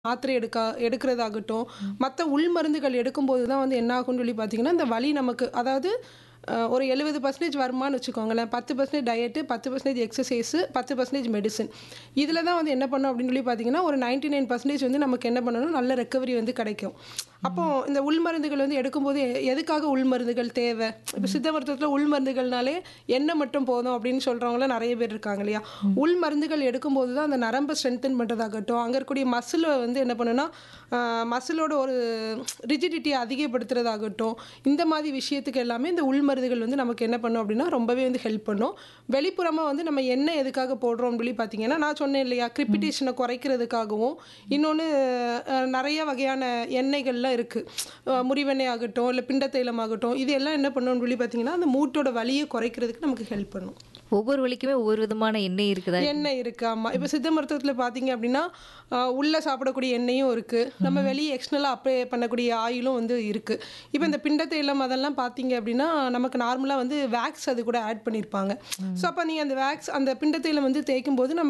மாத்திரை எடுக்க எடுக்கிறதாகட்டும் மற்ற உள் மருந்துகள் எடுக்கும்போது தான் வந்து என்ன ஆகும்னு சொல்லி பார்த்தீங்கன்னா இந்த வலி நமக்கு அதாவது அஹ், ஒரு எழுபது பர்சன்டேஜ் வருமானு வச்சுக்கோங்களேன் பத்து பர்சன்டேஜ் டயட்டு பத்து பர்சன்டேஜ் எக்ஸசைஸு பத்து பர்சன்டேஜ் மெடிசன் இதில் தான் வந்து என்ன பண்ணும் அப்படின்னு சொல்லி பார்த்தீங்கன்னா ஒரு நைன்டி நைன் பர்சன்டேஜ் வந்து நமக்கு என்ன பண்ணணும் நல்ல ரெக்கவரி வந்து கிடைக்கும் அப்போ இந்த உள் மருந்துகள் வந்து எடுக்கும்போது எ- எதுக்காக உள் மருந்துகள் தேவை இப்போ சித்த மருத்துவத்தில் உள் மருந்துகள்னாலே எண்ணெய் மட்டும் போதும் அப்படின்னு சொல்கிறவங்களாம் நிறைய பேர் இருக்காங்க இல்லையா உள் மருந்துகள் எடுக்கும்போது தான் அந்த நரம்பை ஸ்ட்ரென்தன் பண்ணுறதாகட்டும் அங்கே இருக்கக்கூடிய மசிலை வந்து என்ன பண்ணுன்னா மசிலோட ஒரு ரிஜிடிட்டியை அதிகப்படுத்துறதாகட்டும் இந்த மாதிரி விஷயத்துக்கு எல்லாமே இந்த உள் மருந்துகள் வந்து நமக்கு என்ன பண்ணும் அப்படின்னா ரொம்பவே வந்து ஹெல்ப் பண்ணும் வெளிப்புறமாக வந்து நம்ம எண்ணெய் எதுக்காக போடுறோம் சொல்லி பார்த்தீங்கன்னா நான் சொன்னேன் இல்லையா கிரிப்பிட்டேஷனை குறைக்கிறதுக்காகவும் இன்னொன்று நிறைய வகையான எண்ணெய்கள்லாம் இருக்குது முறிவெண்ணெய் ஆகட்டும் இல்லை பிண்ட தைலம் ஆகட்டும் இது எல்லாம் என்ன பண்ணணும்னு சொல்லி பார்த்தீங்கன்னா அந்த மூட்டோட வலியை குறைக்கிறதுக்கு நமக்கு ஹெல்ப் பண்ணும் ஒவ்வொரு வலிக்குமே ஒவ்வொரு விதமான எண்ணெய் இருக்குதா எண்ணெய் இருக்கு ஆமா இப்போ சித்த மருத்துவத்தில் பார்த்தீங்க அப்படின்னா ஆஹ், உள்ள சாப்பிடக்கூடிய எண்ணெயும் இருக்கு நம்ம வெளியே எக்ஸ்டர்னலாக அப்ளை பண்ணக்கூடிய ஆயிலும் வந்து இருக்கு இப்போ இந்த பிண்ட தைலம் அதெல்லாம் பார்த்தீங்க அப்படின்னா நமக்கு நார்மலாக வந்து வேக்ஸ் அது கூட ஆட் பண்ணியிருப்பாங்க ஸோ அப்போ நீங்கள் அந்த வேக்ஸ் அந்த பிண்ட தைலம் வந்து தேய்க்கும் போது நம்ம